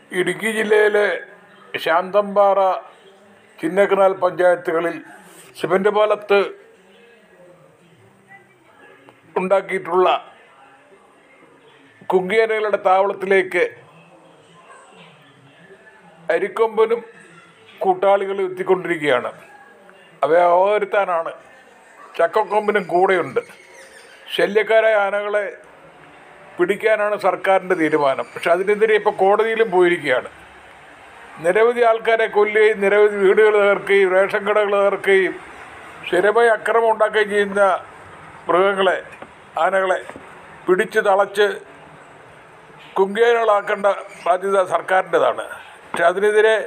ഇടുക്കി ജില്ലയിലെ ശാന്തമ്പാറ ചിന്നക്കനാൽ പഞ്ചായത്തുകളിൽ സിമന്റ് പാലത്ത് ഉണ്ടാക്കിയിട്ടുള്ള കുങ്കിയാനകളുടെ താവളത്തിലേക്ക് അരിക്കൊമ്പനും കൂട്ടാളികളും എത്തിക്കൊണ്ടിരിക്കുകയാണ് അവയെ അവഹരുത്താനാണ് ചക്കക്കൊമ്പനും കൂടെയുണ്ട് ശല്യക്കാരായ ആനകളെ പിടിക്കാനാണ് സർക്കാരിൻ്റെ തീരുമാനം പക്ഷെ അതിനെതിരെ ഇപ്പോൾ കോടതിയിലും പോയിരിക്കുകയാണ് നിരവധി ആൾക്കാരെ കൊല്ലുകയും നിരവധി വീടുകൾ തകർക്കുകയും റേഷൻ കടകൾ തകർക്കുകയും സ്ഥിരമായി അക്രമം ഉണ്ടാക്കുകയും ചെയ്യുന്ന മൃഗങ്ങളെ ആനകളെ പിടിച്ച് തളച്ച് കുങ്കിയാനകളാക്കേണ്ട ബാധ്യത സർക്കാരിൻ്റെതാണ് പക്ഷെ അതിനെതിരെ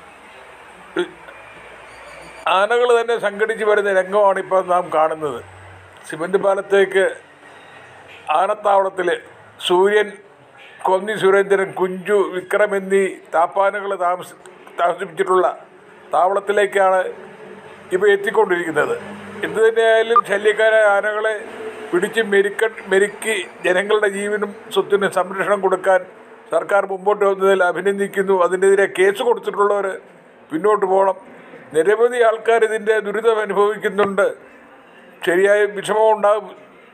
ആനകൾ തന്നെ സംഘടിച്ച് വരുന്ന രംഗമാണ് ഇപ്പോൾ നാം കാണുന്നത് സിമൻറ്റ് പാലത്തേക്ക് ആനത്താവളത്തിൽ സൂര്യൻ കൊന്നി സുരേന്ദ്രൻ കുഞ്ചു വിക്രം എന്നീ താപ്പാനുകൾ താമസ താമസിപ്പിച്ചിട്ടുള്ള താവളത്തിലേക്കാണ് ഇപ്പോൾ എത്തിക്കൊണ്ടിരിക്കുന്നത് എന്തു തന്നെയായാലും ശല്യക്കാരായ ആനകളെ പിടിച്ച് മെരുക്ക മെരുക്കി ജനങ്ങളുടെ ജീവനും സ്വത്തിനും സംരക്ഷണം കൊടുക്കാൻ സർക്കാർ മുമ്പോട്ട് വന്നതിൽ അഭിനന്ദിക്കുന്നു അതിനെതിരെ കേസ് കൊടുത്തിട്ടുള്ളവർ പിന്നോട്ട് പോകണം നിരവധി ആൾക്കാർ ഇതിൻ്റെ ദുരിതം അനുഭവിക്കുന്നുണ്ട് ശരിയായ വിഷമം ഉണ്ടാകും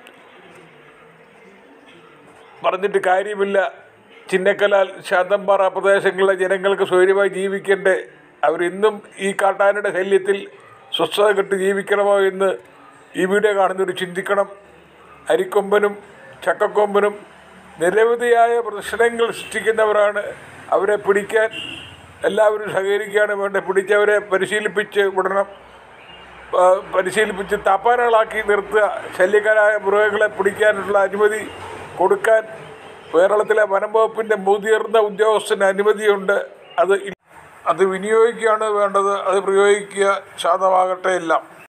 പറഞ്ഞിട്ട് കാര്യമില്ല ചിന്നക്കലാൽ ശാന്തമ്പാറ പ്രദേശങ്ങളിലെ ജനങ്ങൾക്ക് സ്വൈര്യമായി ജീവിക്കണ്ടേ അവരിന്നും ഈ കാട്ടാനയുടെ ശല്യത്തിൽ സ്വസ്ഥത കെട്ട് ജീവിക്കണമോ എന്ന് ഈ വീഡിയോ കാണുന്നവർ ചിന്തിക്കണം അരിക്കൊമ്പനും ചക്കക്കൊമ്പനും നിരവധിയായ പ്രശ്നങ്ങൾ സൃഷ്ടിക്കുന്നവരാണ് അവരെ പിടിക്കാൻ എല്ലാവരും സഹകരിക്കുകയാണ് വേണ്ടത് പിടിച്ചവരെ പരിശീലിപ്പിച്ച് വിടണം ആ, പരിശീലിപ്പിച്ച് താപ്പാനകളാക്കി നിർത്തുക ശല്യക്കാരായ മൃഗങ്ങളെ പിടിക്കാനുള്ള അനുമതി കൊടുക്കാൻ കേരളത്തിലെ വനം വകുപ്പിൻ്റെ മുതിർന്ന ഉദ്യോഗസ്ഥന് അനുമതിയുണ്ട് അത് ഇ- അത് വിനിയോഗിക്കുകയാണ് വേണ്ടത് അത് പ്രയോഗിക്കുക ശാന്തമാകട്ടെ എല്ലാം